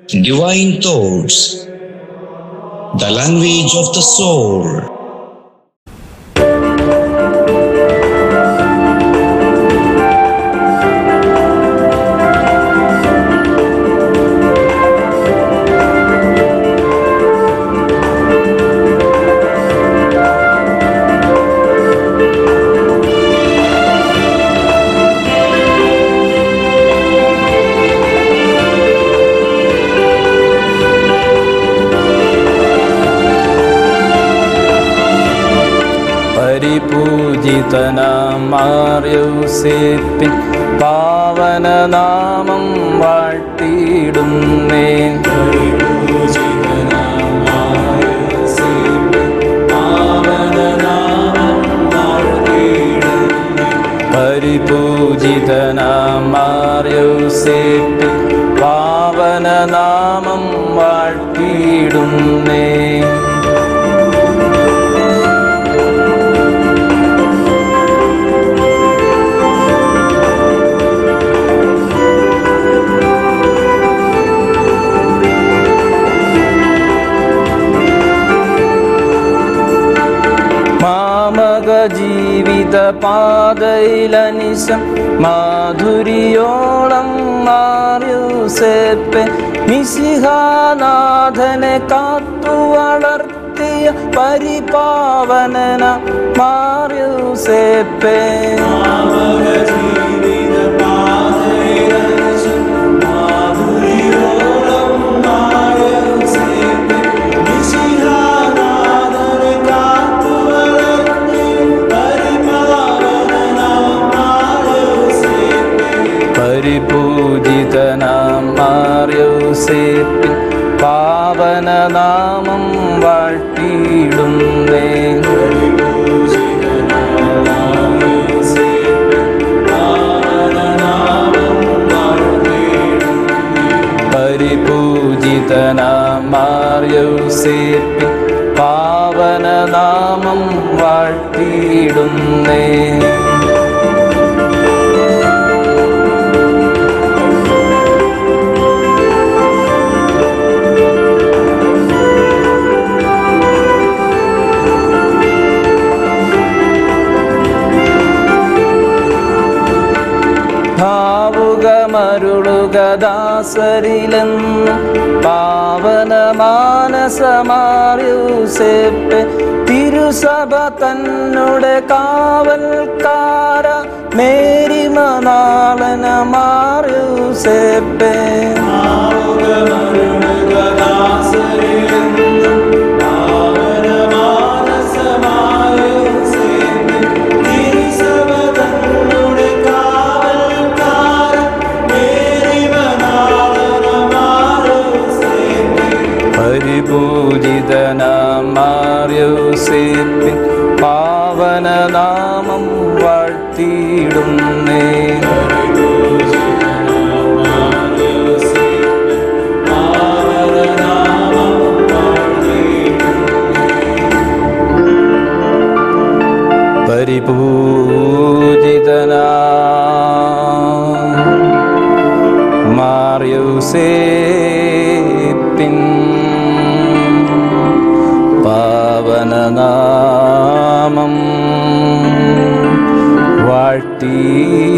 divine thoughts, the language of the soul. പരിപൂജിതനാം മാറിയൂസേപ്പിൻ പാവനനാമം വാഴ്ത്തിയിടുന്നേ പരിപൂജിതനാം മാറിയൂസേപ്പിൻ പാവനനാമം വാഴ്ത്തിയിടുന്നേ മാമക ജീവിത പാതയിലനിശം മാധുരിയോളം മാറിയൂസേപ്പെ മിശിഹാനാഥനെ കാത്തു വളർത്തിയ പരിപാവനന മാറിയൂസേപ്പെ പരിപൂജിതനാം മാറിയൂസേപ്പിൻ പാവനനാമം വാഴ്ത്തിയിടുന്നേ പരിപൂജിതനാം മാറിയൂസേപ്പിൻ പാവനനാമം വാഴ്ത്തിയിടുന്നേ ഭാവുകമരുളുക ദാസരിലെന്നും പാവന മാനസമാറിയൂസേപ്പ് തിരുസഭ തന്നുടെ കാവൽക്കാര മേരിമനാളന മാറിയൂസേപ്പേ പരിപൂജിതനാം മാറിയൂസേപ്പിൻ പാവനനാമം വാഴ്ത്തിയിടുന്നേ പരിപൂജിതനാ മാറിയൂസേപ്പിൻ പാവനനാമം വാഴ്ത്തിയിടുന്നേ